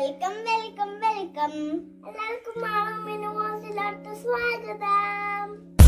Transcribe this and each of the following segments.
Welcome welcome welcome എല്ലാവർക്കും മാളമിന് വാസിലോട്ട് സ്വാഗതം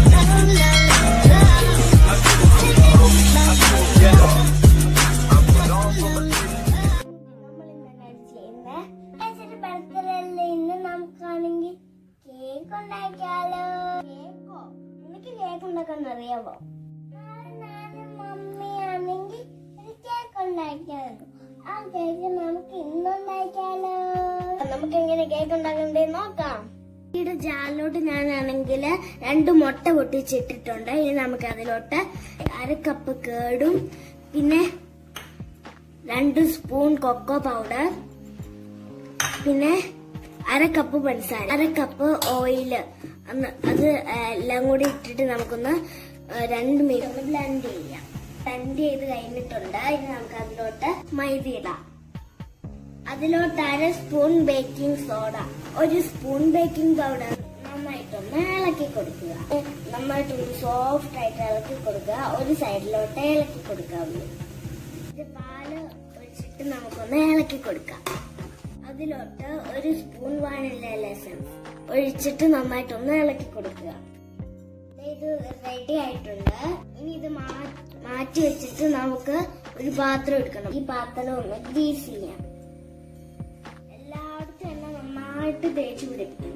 നമ്മൾ ഇന്നലെ ചെയ്യുന്നത് ചേച്ചിയുടെ ബർത്ത്ഡേ അല്ലേ ഇന്ന് നമുക്കാണെങ്കിൽ കേക്ക് ഉണ്ടാക്കിയാലോ കേക്കോ നിനക്ക് കേക്ക് ഉണ്ടാക്കാൻ അറിയാവോ നാളെ ഞാനും മമ്മിയാണെങ്കിൽ ഒരു കേക്ക് ഉണ്ടാക്കിയാലോ ആ കേക്ക് നമുക്ക് ഇന്ന് ഉണ്ടാക്കിയാലോ നമുക്ക് എങ്ങനെ കേക്ക് ഉണ്ടാക്കണ്ടേ നോക്കാം ഇവിടെ ജാലിലോട്ട് ഞാനാണെങ്കിൽ രണ്ട് മുട്ട പൊട്ടിച്ചിട്ടിട്ടുണ്ട് ഇനി നമുക്ക് അതിലോട്ട് അര കപ്പ് കേടും പിന്നെ രണ്ട് സ്പൂൺ കൊക്കോ പൗഡർ പിന്നെ അര കപ്പ് പഞ്ചസാര അര കപ്പ് ഓയില് അന്ന് അത് എല്ലാം കൂടി ഇട്ടിട്ട് നമുക്കൊന്ന് രണ്ട് മിനിറ്റ് ഒന്ന് ബ്ലെൻഡ് ചെയ്യാം ബ്ലെൻഡ് ചെയ്ത് കഴിഞ്ഞിട്ടുണ്ട് ഇനി നമുക്ക് അതിലോട്ട് മൈദ ഇടാം അതിലോട്ട് അര സ്പൂൺ ബേക്കിംഗ് സോഡ ഒരു സ്പൂൺ ബേക്കിംഗ് പൗഡർ നന്നായിട്ടൊന്ന് ഇളക്കി കൊടുക്കുക നന്നായിട്ടൊന്ന് സോഫ്റ്റ് ആയിട്ട് ഇളക്കി കൊടുക്കുക ഒരു സൈഡിലോട്ട് ഇളക്കി കൊടുക്കാവുള്ളൂ ഇത് പാല് ഒഴിച്ചിട്ട് നമുക്കൊന്ന് ഇളക്കി കൊടുക്കാം അതിലോട്ട് ഒരു സ്പൂൺ വാനില എസൻസ് ഒഴിച്ചിട്ട് നന്നായിട്ടൊന്ന് ഇളക്കി കൊടുക്കുക ഇത് റെഡി ആയിട്ടുണ്ട് ഇനി ഇത് മാ- മാറ്റി വെച്ചിട്ട് നമുക്ക് ഒരു പാത്രം എടുക്കണം ഈ പാത്രം ഒന്ന് ഗ്രീസ് ചെയ്യാം എല്ലായിടത്തും എല്ലാം നന്നായിട്ട് തേച്ച് പിടിപ്പിക്കണം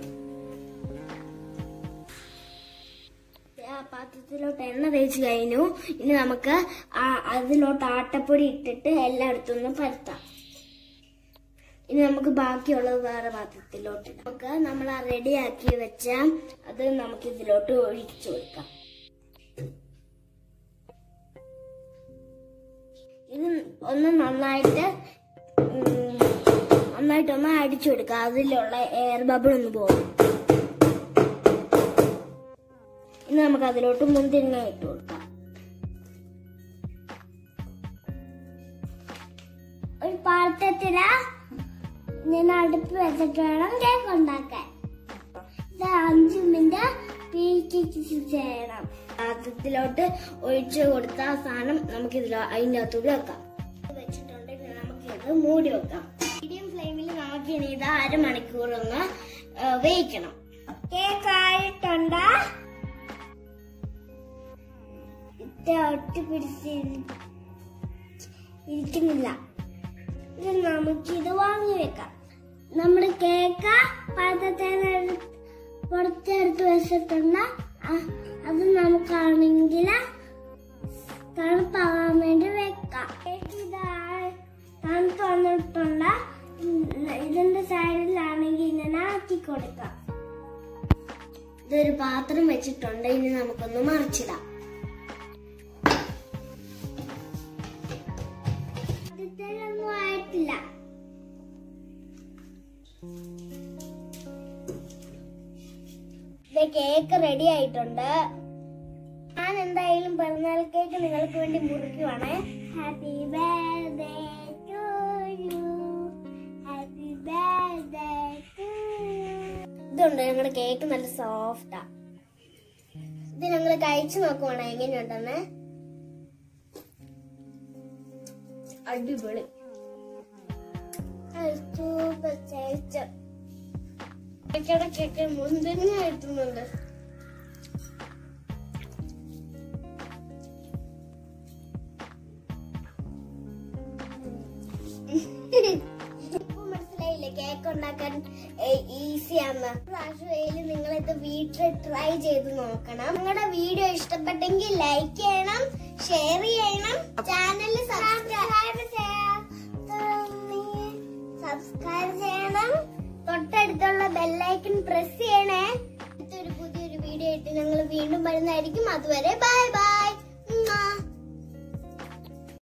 ആ പാത്രത്തിലോട്ട് എണ്ണ തേച്ച് കഴിഞ്ഞു ഇനി നമുക്ക് ആ- അതിലോട്ട് ആട്ടപ്പൊടി ഇട്ടിട്ട് എല്ലായിടത്തും ഒന്ന് പരത്താം ഇനി നമുക്ക് ബാക്കിയുള്ളത് വേറെ പാത്രത്തിലോട്ട് ഇടാം. നമുക്ക് നമ്മൾ ആ റെഡിയാക്കി വെച്ച അത് നമുക്ക് ഇതിലോട്ട് ഒഴിച്ചു കൊടുക്കാം ഇത് ഒന്ന് നന്നായിട്ട് ഉം, നന്നായിട്ടൊന്ന് അടിച്ചു കൊടുക്കുക അതിലുള്ള എയർ ബബിൾ ഒന്ന് പോകും ഇനി നമുക്ക് അതിലോട്ട് മുന്തിരിങ്ങ ഇട്ട് കൊടുക്കാം ഒരു പാത്രത്തില ഞാൻ അടുപ്പ് വെച്ചിട്ട് വേണം കേക്ക് ഉണ്ടാക്കാൻ ഇത് അഞ്ചു മിനിറ്റ് പീക്കിച്ച് ചെയ്യണം പാത്രത്തിലോട്ട് ഒഴിച്ചു കൊടുത്ത ആ സാധനം നമുക്ക് ഇതിൽ അതിൻ്റെ അകത്തൂടെ വെക്കാം ഇത് വെച്ചിട്ടുണ്ടെങ്കിൽ നമുക്ക് ഇത് മൂടി വെക്കാം മീഡിയം ഫ്ലെയിമിൽ നമുക്ക് ഇനി ഇത് അരമണിക്കൂർ ഒന്ന് ആ, വേവിക്കണം കേക്ക് ആയിട്ടുണ്ട് ഇത്ര ഒട്ടി പിടിച്ച് ഇരിക്കുന്നില്ല ഇത് നമുക്കിത് വാങ്ങി വെക്കാം നമ്മുടെ കേക്ക് പാത്രത്തിൽ പുറത്തെടുത്ത് വെച്ചിട്ടുണ്ട് ആ, അത് നമുക്കാണെങ്കിൽ തണുപ്പാകാൻ വേണ്ടി വെക്കാം കേക്ക് ഇതാ തണുത്ത് വന്നിട്ടുണ്ട് ഉം, ഇതിന്റെ സൈഡിലാണെങ്കിൽ ഇങ്ങനെ ആക്കി കൊടുക്കാം ഇതൊരു പാത്രം വെച്ചിട്ടുണ്ട് ഇനി നമുക്കൊന്ന് മറിച്ചിടാം ആദ്യത്തേലൊന്നും ആയിട്ടില്ല ഇത് കേക്ക് റെഡി ആയിട്ടുണ്ട് ഞാൻ എന്തായാലും പിറന്നാൾ കേക്ക് നിങ്ങൾക്ക് വേണ്ടി മുറിക്കുവാണ് happy birthday to you happy birthday to ഇതുണ്ട് ഞങ്ങളുടെ കേക്ക് നല്ല സോഫ്റ്റാ ഇത് ഞങ്ങൾ കഴിച്ചു നോക്കുവാണ് എങ്ങനെയുണ്ടെന്ന് അടിപൊളി സൂപ്പർ ടേസ്റ്റ് ഇടയ്ക്കിടയ്ക്കൊക്കെ മുന്തിരിങ്ങ കിട്ടുന്നുണ്ട് ഇപ്പൊ മനസ്സിലായില്ലേ കേക്ക് ഉണ്ടാക്കാൻ ഈസിയാന്ന് പ്രാവശ്യം നിങ്ങൾ ഇത് വീട്ടിൽ ട്രൈ ചെയ്ത് നോക്കണം നിങ്ങളുടെ വീഡിയോ ഇഷ്ടപ്പെട്ടെങ്കിൽ ലൈക്ക് ചെയ്യണം ഷെയർ ചെയ്യണം ചാനൽ സബ്സ്ക്രൈബ് ചെയ്യാം സബ്സ്ക്രൈബ് ചെയ്യണം തൊട്ടടുത്തുള്ള ബെല്ലൈക്കൺ പ്രസ് ചെയ്യണേ അടുത്തൊരു പുതിയൊരു വീഡിയോ ആയിട്ട് ഞങ്ങൾ വീണ്ടും വരുന്നതായിരിക്കും അതുവരെ ബൈ ബൈ